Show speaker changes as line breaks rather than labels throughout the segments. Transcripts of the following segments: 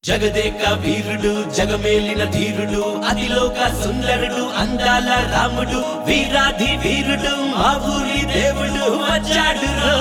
జగదేక వీరుడు జగమేలిన ధీరుడు అతిలోక సుందరుడు అందాల రాముడు వీరాధి వీరుడు మా ఊరి దేవుడు వచ్చాడు రో.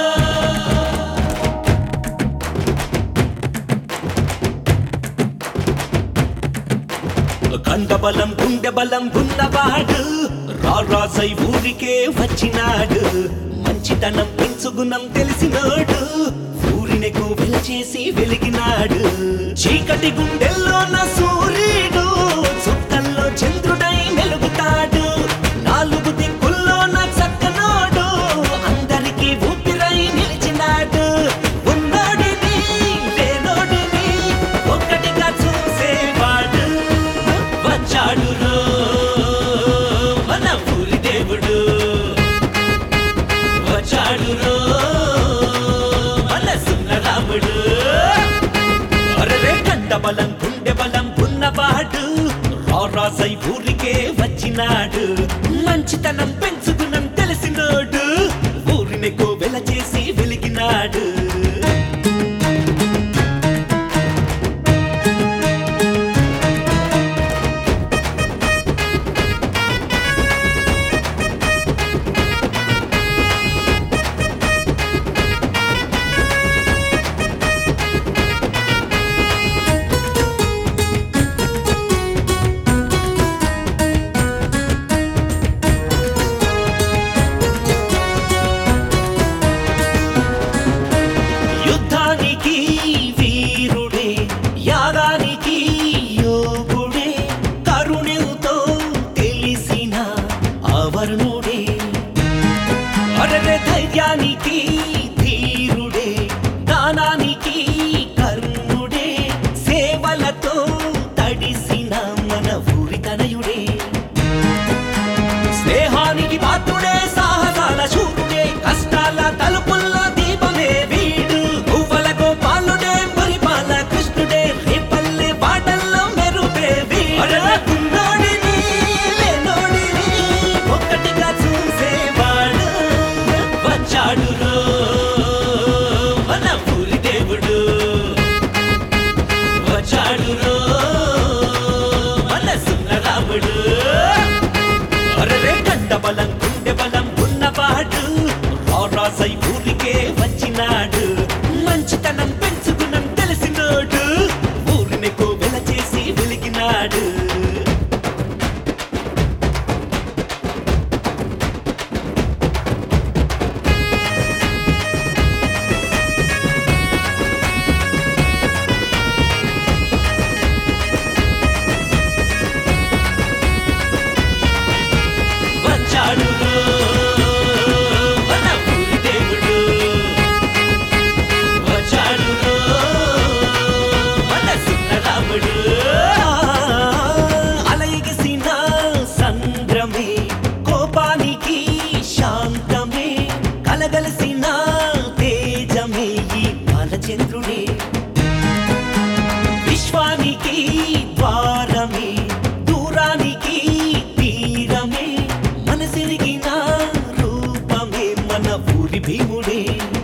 కండబలం గుండె బలం ఉన్నవాడు రారాజై ఊరికే వచ్చినాడు మంచితనం పెంచుగుణం తెలిసినోడు ఊరినెకు వెలచేసి వెలిగినాడు చీకటి గుండెల్లో నా సూర్యుడు చుక్కల్లో చంద్రుడై మెలుగుతాడు నాలుగు దిక్కుల్లో నా చక్కనోడు అందరికీ ఊపిరై నిలిచినాడు ఉన్నోడిని లేనోడిని ఒక్కటిగా చూసేవాడు వచ్చాడు రో మన ఊరి దేవుడు వచ్చాడు రో మన సున్నరాముడు అరరే కండ బలం గుండె బలం ఉన్నవాడు రారాజై ఊరికే వచ్చినాడు మంచితనం పెంచుకునం తెలిసినోడు ఊరిని వెల చేసి వెలిగినాడు యుద్ధానికి వీరుడే యాగానికి యోగుడే కరుణితో తెలిసిన ఆవరణుడే అరరే ధైర్యానికి ధీరుడే దానానికి కర్ణుడే సేవలతో తడిసిన మన ఊరి తనయుడే స్నేహానికి పాత్రుడే సాహసాల శూరుడే కష్టాల తలుపుల్లో దీపమే వీడు పువ్వుల గోపాలుడే పరిపాల కృష్ణుడే రేపల్లె పాటల్లో మెరుపే వీడు ఉన్నోడిని, లేనోడిని ఒక్కటిగా చూసేవాడు వచ్చాడు రో మన ఊరి దేవుడు వచ్చాడు రో మన సున్నరాముడు అరరే కండ బలం గుండె బలం ఉన్నవాడు రారాజై ఊరికే వచ్చినాడు మంచితనం పెంచుకునం తెలిసినోడు ఊరిని వెల చేసి వెలిగినాడు వచ్చాడు రో మన ఊరి దేవుడు వచ్చాడు రో మన సున్నరాముడు అలయగిసిన సంద్రమే కోపానికి శాంతమే కలగలసిన తేజమే ఈ బాలచంద్రుడే విశ్వానికి ద్వారమే దూరానికి తీరమే మనసిరిగిన రూపమే మన ఊరి భీముడే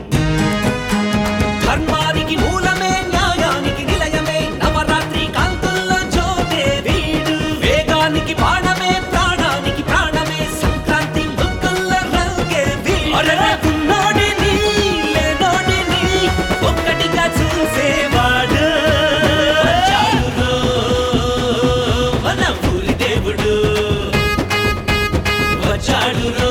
ధర్మానికి మూలమే న్యాయానికి నిలయమే నవరాత్రి కాంతుల్లో జ్యోతే వీడు వేగానికి బాణమే ప్రాణానికి ప్రాణమే సంక్రాంతి ముక్కుల్లో రంగే వీడు అరెరే ఉన్నోడిని, లేనోడిని ఒక్కటిగా చూసేవాడు వచ్చాడు రో మన ఊరి దేవుడు వచ్చాడు రో